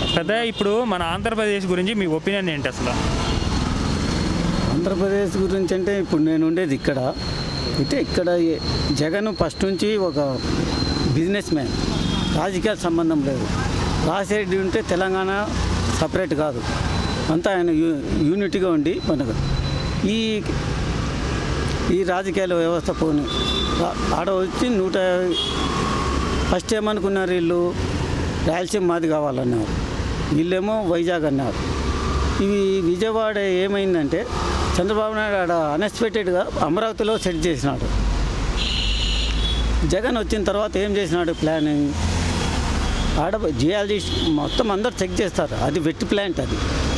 పెద్ద ఇప్పుడు మన ఆంధ్రప్రదేశ్ గురించి మీ ఒపీనియన్ ఏంటి అసలు ఆంధ్రప్రదేశ్ గురించి అంటే ఇప్పుడు నేను ఉండేది ఇక్కడ అయితే ఇక్కడ ఏ- జగన్ ఫస్ట్ నుంచి ఒక బిజినెస్ మ్యాన్ రాజకీయ సంబంధం లేదు రాజశేఖరెడ్డి ఉంటే తెలంగాణ సపరేట్ కాదు అంతా ఆయన యూ యూనిట్గా ఉండి మనకు ఈ ఈ రాజకీయాల వ్యవస్థ పోని రా- ఆడ వచ్చి నూట యాభై ఫస్ట్ ఏమనుకున్నారు వీళ్ళు రాయలసీమ మాది కావాలన్నారు వీళ్ళేమో వైజాగ్ అన్నారు ఇవి విజయవాడ ఏమైందంటే చంద్రబాబు నాయుడు ఆడ అన్ఎక్స్పెక్టెడ్గా అమరావతిలో సెట్ చేసినాడు జగన్ వచ్చిన తర్వాత ఏం చేసినాడు ప్లానింగ్ ఆడ జియాలజిస్ట్ మొత్తం అందరు చెక్ చేస్తారు అది వెట్ ప్లాంట్ అది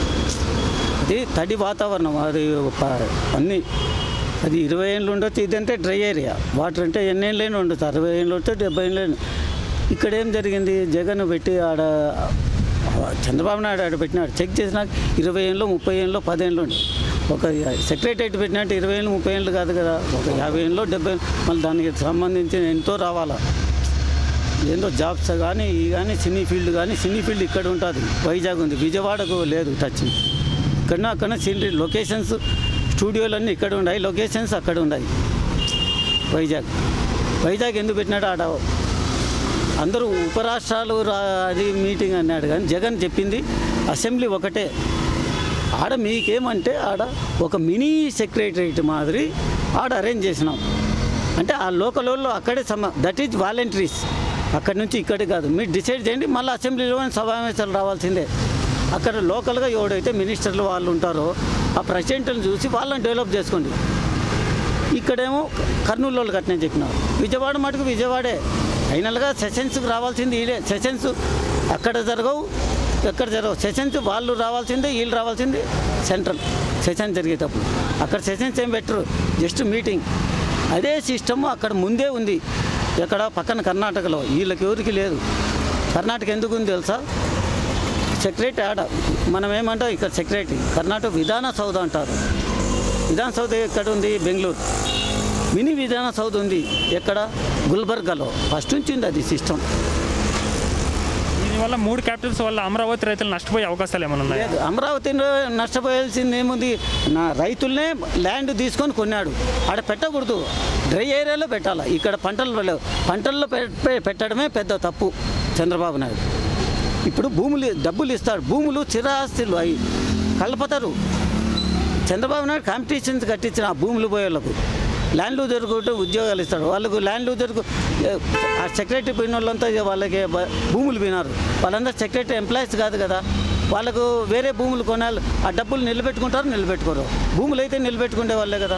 అది తడి వాతావరణం అది ప- అన్ని అది ఇరవై ఏళ్ళు ఉండొచ్చు ఇదంటే డ్రై ఏరియా వాటర్ అంటే ఎన్ని ఏళ్ళైనా ఉండొచ్చు అరవై ఏళ్ళు ఉండొచ్చు డెబ్బై ఏళ్ళు ఇక్కడ ఏం జరిగింది జగన్ పెట్టి ఆడ చంద్రబాబు నాయుడు ఆడ పెట్టినాడు చెక్ చేసినాక ఇరవై ఏళ్ళు ముప్పై ఏళ్ళు పదేళ్ళు ఉండే ఒక సెక్రటరేట్ పెట్టినట్టు ఇరవై ఏళ్ళు ముప్పై ఏళ్ళు కాదు కదా ఒక యాభై ఏళ్ళు డెబ్బై ఏళ్ళు మళ్ళీ దానికి సంబంధించి ఎంతో రావాలా ఏందో జాబ్స్ కానీ ఈ కానీ సినీ ఫీల్డ్ కానీ సినీ ఫీల్డ్ ఇక్కడ ఉంటుంది వైజాగ్ ఉంది విజయవాడకు లేదు టచ్ ఇక్కడ అక్కడ సినీ లొకేషన్స్ స్టూడియోలు అన్నీ ఇక్కడ ఉన్నాయి లొకేషన్స్ అక్కడ ఉన్నాయి వైజాగ్ వైజాగ్ ఎందుకు పెట్టినాడు ఆడ అందరూ ఉపరాష్ట్రాలు రా అది మీటింగ్ అన్నాడు కానీ జగన్ చెప్పింది అసెంబ్లీ ఒకటే ఆడ మీకేమంటే ఆడ ఒక మినీ సెక్రటరేట్ మాదిరి ఆడ అరేంజ్ చేసినాం అంటే ఆ లోకల్ వాళ్ళు అక్కడే సమ దట్ ఈజ్ వాలంటరీస్ అక్కడి నుంచి ఇక్కడే కాదు మీరు డిసైడ్ చేయండి మళ్ళీ అసెంబ్లీలో సమావేశాలు రావాల్సిందే అక్కడ లోకల్గా ఎవడైతే మినిస్టర్లు వాళ్ళు ఉంటారో ఆ ప్రెసిడెంట్ని చూసి వాళ్ళని డెవలప్ చేసుకోండి ఇక్కడేమో కర్నూలు వాళ్ళు కట్టిన చెప్పినారు విజయవాడ మటుకు విజయవాడే ఫైనల్గా సెషన్స్కి రావాల్సింది వీళ్ళే సెషన్స్ అక్కడ జరగవు ఎక్కడ జరగవు సెషన్స్ వాళ్ళు రావాల్సిందే వీళ్ళు రావాల్సింది సెంట్రల్ సెషన్ జరిగేటప్పుడు అక్కడ సెషన్స్ ఏం పెట్టరు జస్ట్ మీటింగ్ అదే సిస్టమ్ అక్కడ ముందే ఉంది ఎక్కడ పక్కన కర్ణాటకలో వీళ్ళకి ఎవరికి లేదు కర్ణాటక ఎందుకు ఉంది తెలుసా సెక్రటరీ ఆడ మనం ఏమంటాం ఇక్కడ సెక్రటరీ కర్ణాటక విధాన సౌధ అంటారు విధాన సౌధ ఎక్కడ ఉంది బెంగళూరు మినీ విధాన సౌధ ఉంది ఎక్కడ గుల్బర్గాలో ఫస్ట్ నుంచి ఉంది అది సిస్టమ్ దీనివల్ల మూడు క్యాపిటల్స్ వల్ల అమరావతి రైతులు నష్టపోయే అవకాశాలు ఏమైనా ఉన్నాయా లేదు అమరావతిలో నష్టపోయాల్సింది ఏముంది నా రైతులనే ల్యాండ్ తీసుకొని కొన్నాడు ఆడ పెట్టకూడదు డ్రై ఏరియాలో పెట్టాలి ఇక్కడ పంటలు లేవు. పంటల్లో పె- పె- పెట్టడమే పెద్ద తప్పు చంద్రబాబు నాయుడు ఇప్పుడు భూములు డబ్బులు ఇస్తాడు భూములు చిరాస్తులు అవి కలపతారు చంద్రబాబు నాయుడు కాంపిటీషన్స్ కట్టించిన ఆ భూములు పోయే వాళ్ళకు ల్యాండ్లు దొరుకుంటే ఉద్యోగాలు ఇస్తాడు వాళ్ళకు ల్యాండ్లు దొరుకు ఆ సెక్రటరీ పోయిన వాళ్ళంతా ఇక వాళ్ళకి బ- భూములు పోయినారు వాళ్ళందరూ సెక్రటరీ ఎంప్లాయీస్ కాదు కదా వాళ్ళకు వేరే భూములు కొనాలి ఆ డబ్బులు నిలబెట్టుకుంటారు నిలబెట్టుకోరు భూములు అయితే నిలబెట్టుకునే వాళ్ళే కదా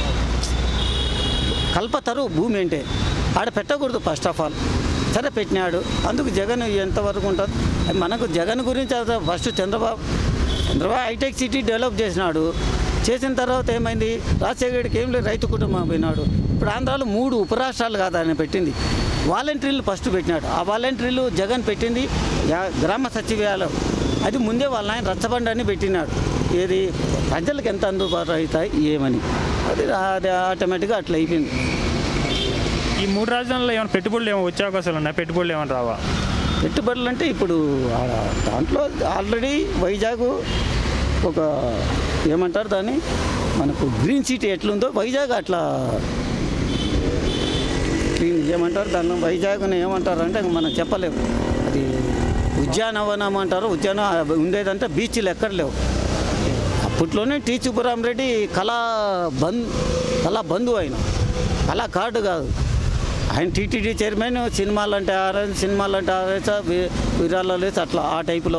కల్పతరు భూమి అంటే ఆడ పెట్టకూడదు ఫస్ట్ ఆఫ్ ఆల్ సరే పెట్టినాడు అందుకు జగన్ ఎంతవరకు ఉంటుంది అది మనకు జగన్ గురించి అసలు first Chandrababu Chandrababu hitech city develop చేసినాడు చేసిన తర్వాత ఏమైంది రాజశేఖరుడికి ఏం లేదు రైతు కుటుంబం పోయినాడు ఇప్పుడు ఆంధ్రాలో మూడు ఉపరాష్ట్రాలు కాదు ఆయన పెట్టింది వాలంటీర్లు ఫస్ట్ పెట్టినాడు ఆ వాలంటీర్లు జగన్ పెట్టింది యా- గ్రామ సచివాలయం అది ముందే వాళ్ళ ఆయన రచ్చబండ అని పెట్టినాడు ఏది ప్రజలకు ఎంత అందుబాటు అవుతాయి ఏమని అది అది ఆటోమేటిక్గా అట్లా అయిపోయింది ఈ మూడు రాజధానుల్లో ఏమైనా పెట్టుబడులు ఏమైనా వచ్చే అవకాశాలు ఉన్నాయి పెట్టుబడులు ఏమైనా రావా పెట్టుబడులు అంటే ఇప్పుడు ఆడ దాంట్లో ఆల్రెడీ వైజాగ్ ఒక ఏమంటారు దాన్ని మనకు గ్రీన్ సిటీ ఎట్లుందో వైజాగ్ అట్లా గ్రీన్ ఏమంటారు దాన్ని వైజాగ్ని ఏమంటారు అంటే మనం చెప్పలేము అది ఉద్యానవనం అంటారు ఉద్యానం ఉండేదంటే బీచ్లు ఎక్కడ లేవు అప్పట్లోనే టీ సుబ్బరాం రెడ్డి కళా బంద్ కళా బంధు ఆయన కళా కార్డు కాదు ఆయన టీటీడీ చైర్మన్ సినిమాలు అంటే ఆర్ఎస్ సినిమాలు అంటే ఆర్ఎస్ విరాళాలు వేసి అట్లా ఆ టైపులో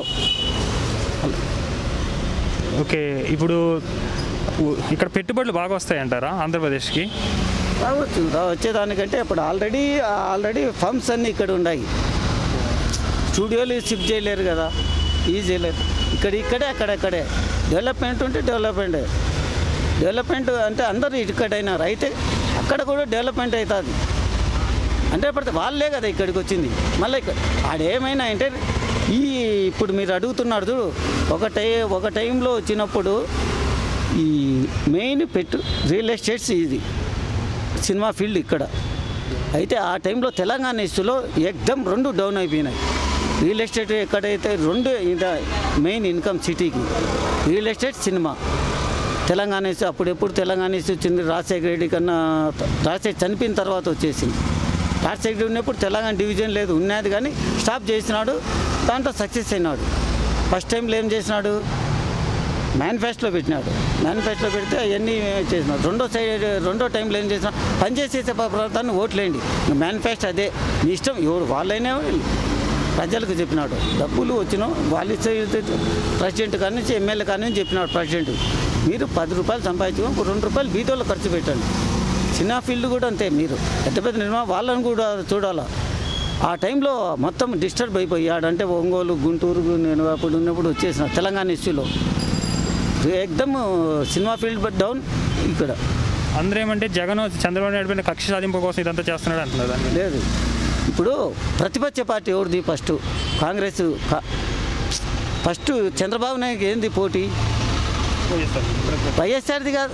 ఓకే ఇప్పుడు ఉ- ఇక్కడ పెట్టుబడులు బాగా వస్తాయంటారా ఆంధ్రప్రదేశ్కి రావచ్చు రా వచ్చేదానికంటే ఇప్పుడు ఆల్రెడీ ఆల్రెడీ ఫండ్స్ అన్నీ ఇక్కడ ఉన్నాయి స్టూడియోలు షిఫ్ట్ చేయలేరు కదా ఈ చేయలేరు ఇక్కడ ఇక్కడే అక్కడక్కడే డెవలప్మెంట్ ఉంటే డెవలప్మెంట్ డెవలప్మెంట్ అంటే అందరూ ఇక్కడైనారు అయితే అక్కడ కూడా డెవలప్మెంట్ అవుతుంది అంటే ఇప్పుడు వాళ్ళే కదా ఇక్కడికి వచ్చింది మళ్ళీ ఇక్కడ ఆడేమైనా అంటే ఈ ఇప్పుడు మీరు అడుగుతున్నారు చూడు ఒక టై ఒక టైంలో వచ్చినప్పుడు ఈ మెయిన్ పెట్టు రియల్ ఎస్టేట్స్ ఇది సినిమా ఫీల్డ్ ఇక్కడ అయితే ఆ టైంలో తెలంగాణ ఇష్యూలో ఎగ్దమ్ రెండు డౌన్ అయిపోయినాయి రియల్ ఎస్టేట్ ఎక్కడైతే రెండు ఇది మెయిన్ ఇన్కమ్ సిటీకి రియల్ ఎస్టేట్ సినిమా తెలంగాణ ఇస్తే అప్పుడు ఎప్పుడు తెలంగాణ ఇస్తే వచ్చింది రాజశేఖర రెడ్డి కన్నా రాజశేఖర్ చనిపోయిన తర్వాత వచ్చేసింది రాజశేఖర రెడ్డి ఉన్నప్పుడు తెలంగాణ డివిజన్ లేదు ఉన్నది కానీ స్టాప్ చేసినాడు దాంట్లో సక్సెస్ అయినాడు ఫస్ట్ టైంలో ఏం చేసినాడు మేనిఫెస్టోలో పెట్టినాడు మేనిఫెస్టోలో పెడితే అవన్నీ చేసినాడు రెండో సైడ్ రెండో టైంలో ఏం చేసినా పనిచేసే పదార్థాన్ని ఓట్లేయండి మేనిఫెస్టో అదే మీ ఇష్టం ఎవరు వాళ్ళైనా ప్రజలకు చెప్పినాడు డబ్బులు వచ్చిన వాళ్ళు ఇచ్చే ప్రెసిడెంట్ కానీ నుంచి ఎమ్మెల్యే కానీ నుంచి చెప్పినాడు ప్రెసిడెంట్ మీరు పది రూపాయలు సంపాదించుకొని ఒక రెండు రూపాయలు బీదోళ్ళు ఖర్చు పెట్టండి చిన్న ఫీల్డ్ కూడా అంతే మీరు పెద్ద పెద్ద నిర్మాణం వాళ్ళని కూడా చూడాలా ఆ టైంలో మొత్తం డిస్టర్బ్ అయిపోయాడంటే ఒంగోలు గుంటూరు నేను అప్పుడు ఉన్నప్పుడు వచ్చేసిన తెలంగాణ ఇష్యూలో ఎక్దమ్ సినిమా ఫీల్డ్ డౌన్ ఇక్కడ అందరూ ఏమంటే జగన్ చంద్రబాబు నాయుడు పైన కక్ష సాధింపు కోసం ఇదంతా చేస్తున్నాడు అంటున్నారు దాన్ని లేదు ఇప్పుడు ప్రతిపక్ష పార్టీ ఎవరిది ఫస్ట్ కాంగ్రెస్ కా- ఫస్ట్ చంద్రబాబు నాయుడు ఏంది పోటీ వైఎస్ఆర్ది కాదు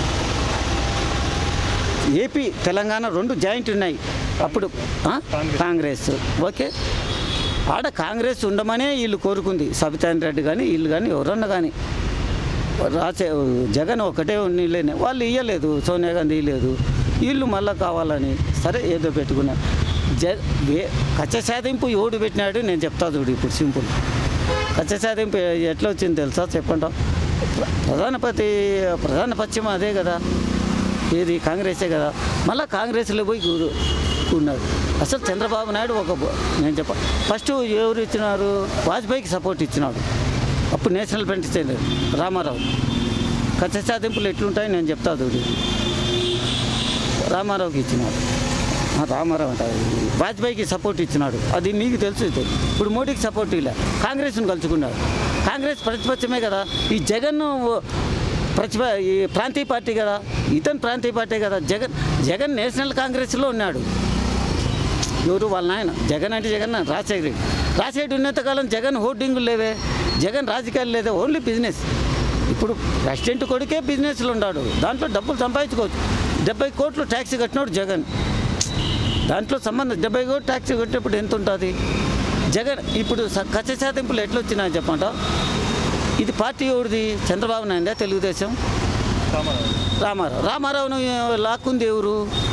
ఏపీ తెలంగాణ రెండు జాయింట్ ఉన్నాయి అప్పుడు ఆ? కాంగ్రెస్. కాంగ్రెస్ ఓకే ఆడ కాంగ్రెస్ ఉండమనే వీళ్ళు కోరుకుంది సబితాన్ రెడ్డి కానీ వీళ్ళు కానీ ఎవరన్నా కానీ రాసే జగన్ ఒకటే నీళ్ళనే వాళ్ళు ఇవ్వలేదు సోనియా గాంధీ ఇవ్వలేదు వీళ్ళు మళ్ళీ కావాలని సరే ఏదో పెట్టుకున్నారు జ వే- కచ్చ సాధింపు ఎవడు పెట్టినాడు నేను చెప్తా చూడు ఇప్పుడు సింపుల్ కచ్చ సాధింపు ఎట్లా వచ్చింది తెలుసా చెప్పండి ప్ర- ప్రధాన పతి ప్రధాన పశ్చిమ అదే కదా ఏది కాంగ్రెసే కదా మళ్ళీ కాంగ్రెస్లో పోయి కూరు కూర్చున్నాడు అసలు చంద్రబాబు నాయుడు ఒక బ- నేను చెప్ప ఫస్ట్ ఎవరు ఇచ్చినారు వాజ్పేయికి సపోర్ట్ ఇచ్చినాడు అప్పుడు నేషనల్ ఫ్రంట్ ఇచ్చేది రామారావు కచ్చ సాధింపులు ఎట్లుంటాయి నేను చెప్తా చూడు రామారావుకి ఇచ్చినాడు ఆ, రామారావు అంటారు వాజ్పేయికి సపోర్ట్ ఇచ్చినాడు అది మీకు తెలుసు ఇది. ఇప్పుడు మోడీకి సపోర్ట్ ఇలా కాంగ్రెస్ను కలుసుకున్నాడు కాంగ్రెస్ ప్రతిపక్షమే కదా ఈ జగన్ ప్రతిప ఈ ప్రాంతీయ పార్టీ కదా ఇతను ప్రాంతీయ పార్టీ కదా జగన్ జగన్ నేషనల్ కాంగ్రెస్లో ఉన్నాడు ఎవరు వాళ్ళ నాయన జగన్ అంటే జగన్ రాజశేఖర రెడ్డి రాజశేఖర ఉన్నంతకాలం జగన్ హోర్డింగులు లేవే జగన్ రాజకీయాలు లేదే ఓన్లీ బిజినెస్ ఇప్పుడు ప్రెసిడెంట్ కొడుకే బిజినెస్లో ఉన్నాడు దాంట్లో డబ్బులు సంపాదించుకోవచ్చు డెబ్బై కోట్లు ట్యాక్స్ కట్టినాడు జగన్ దాంట్లో సంబంధం డెబ్బై కోట్లు ట్యాక్స్ కట్టినప్పుడు ఎంత ఉంటుంది జగన్ ఇప్పుడు స- కచ్చ సాధింపులు ఎట్లా వచ్చినాయి చెప్పంట ఇది పార్టీ ఎవరిది చంద్రబాబు నాయుడు తెలుగుదేశం రామారావు రామారావును లాక్కుంది ఎవరు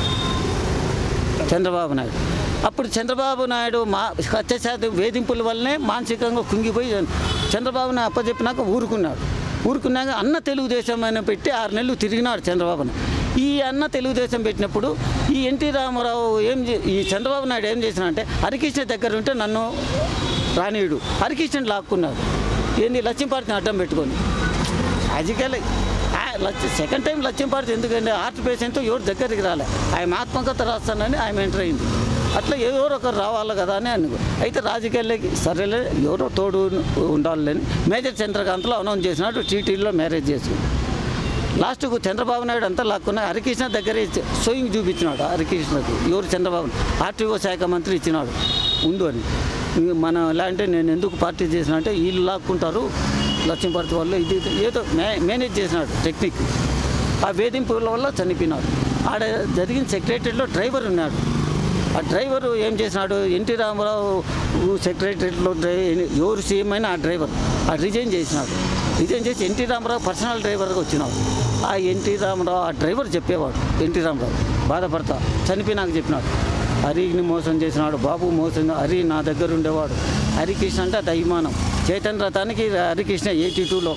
చంద్రబాబు నాయుడు అప్పుడు చంద్రబాబు నాయుడు మా అత్యాచార వేధింపుల వల్లనే మానసికంగా కుంగిపోయి చంద్రబాబుని అప్పచెప్పినాక ఊరుకున్నాడు ఊరుకున్నాక అన్న తెలుగుదేశం అని పెట్టి ఆరు నెలలు తిరిగినాడు చంద్రబాబుని ఈ అన్న తెలుగుదేశం పెట్టినప్పుడు ఈ ఎన్టీ రామారావు ఏం చే- ఈ చంద్రబాబు నాయుడు ఏం చేసినంటే హరికృష్ణ దగ్గర ఉంటే నన్ను రానీయుడు హరికృష్ణ లాక్కున్నాడు ఏంది లక్ష్మీపార్తిని అడ్డం పెట్టుకొని రాజకీయాలు సెకండ్ టైం లక్ష్యం పార్టీ ఎందుకంటే హార్ట్ పేషెంట్ ఎవరు దగ్గరికి రాలే ఆయన ఆత్మకథ రాస్తానని ఆయన ఎంటర్ అయింది అట్లా ఎవరో ఒకరు రావాలి కదా అని అనుకో అయితే రాజకీయాలకి సరేలే ఎవరో తోడు ఉండాలని మేజర్ చంద్రకాంత్లో అనౌన్స్ చేసినట్టు టీటీలో మ్యారేజ్ చేసుకుని లాస్ట్కు చంద్రబాబు నాయుడు అంతా లాక్కున్న హరికృష్ణ దగ్గరే ఇచ్చి- సోయింగ్ చూపించినాడు హరికృష్ణకు ఎవరు చంద్రబాబు ఆర్టీఓ శాఖ మంత్రి ఇచ్చినాడు ఉండు అని ఇంక మనం ఎలా అంటే నేను ఎందుకు పార్టీ చేసిన అంటే వీళ్ళు లాక్కుంటారు లక్ష్మీపతి వాళ్ళు ఇది ఇది ఏదో మే మేనేజ్ చేసినాడు టెక్నిక్ ఆ వేధింపుల వల్ల చనిపోయినాడు ఆడ జరిగిన సెక్రటరీలో డ్రైవర్ ఉన్నాడు ఆ డ్రైవరు ఏం చేసినాడు ఎన్టీ రామారావు సెక్రటరీలో డ్రై ఎవరు సీఎం అయినా ఆ డ్రైవర్ ఆ రిజైన్ చేసినాడు రిజైన్ చేసి ఎన్టీ రామారావు పర్సనల్ డ్రైవర్గా వచ్చినాడు ఆ ఎన్టీ రామారావు ఆ డ్రైవర్ చెప్పేవాడు ఎన్టీ రామారావు బాధపడతా చనిపోయినాక చెప్పినాడు హరిని మోసం చేసినాడు బాబు మోసం హరి నా దగ్గర ఉండేవాడు హరికృష్ణ అంటే అది అభిమానం చైతన్య రథానికి హరికృష్ణ ఎయిటీ టూలో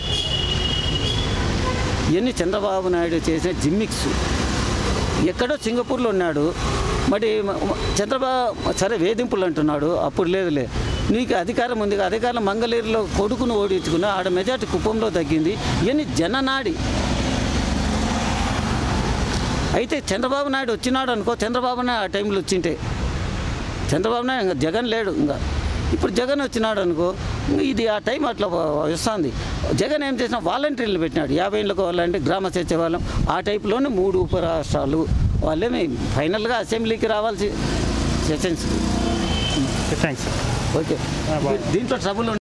ఇవన్నీ చంద్రబాబు నాయుడు చేసిన జిమ్మిక్స్ ఎక్కడో సింగపూర్లో ఉన్నాడు మరి మ- మ- చంద్రబాబు సరే వేధింపులు అంటున్నాడు అప్పుడు లేదులే నీకు అధికారం ఉంది అధికారం మంగళగిరిలో కొడుకును ఓడించుకున్నా ఆడ మెజార్టీ కుప్పంలో తగ్గింది ఇవన్నీ జననాడి అయితే చంద్రబాబు నాయుడు వచ్చినాడు అనుకో చంద్రబాబు నాయుడు ఆ టైంలో వచ్చింటే చంద్రబాబు నాయుడు ఇంకా జగన్ లేడు ఇంకా ఇప్పుడు జగన్ వచ్చినాడు అనుకో ఇంక ఇది ఆ టైం అట్లా వ- వస్తుంది జగన్ ఏం చేసిన వాలంటీర్లు పెట్టినాడు యాభై ఏళ్ళకు వాళ్ళంటే గ్రామ సచివాలయం ఆ టైప్లోనే మూడు ఉపరాష్ట్రాలు వాళ్ళేమి ఫైనల్గా అసెంబ్లీకి రావాల్సి సెషన్స్కి థ్యాంక్స్ ఓకే బాగుంది. దీంట్లో ట్రబుల్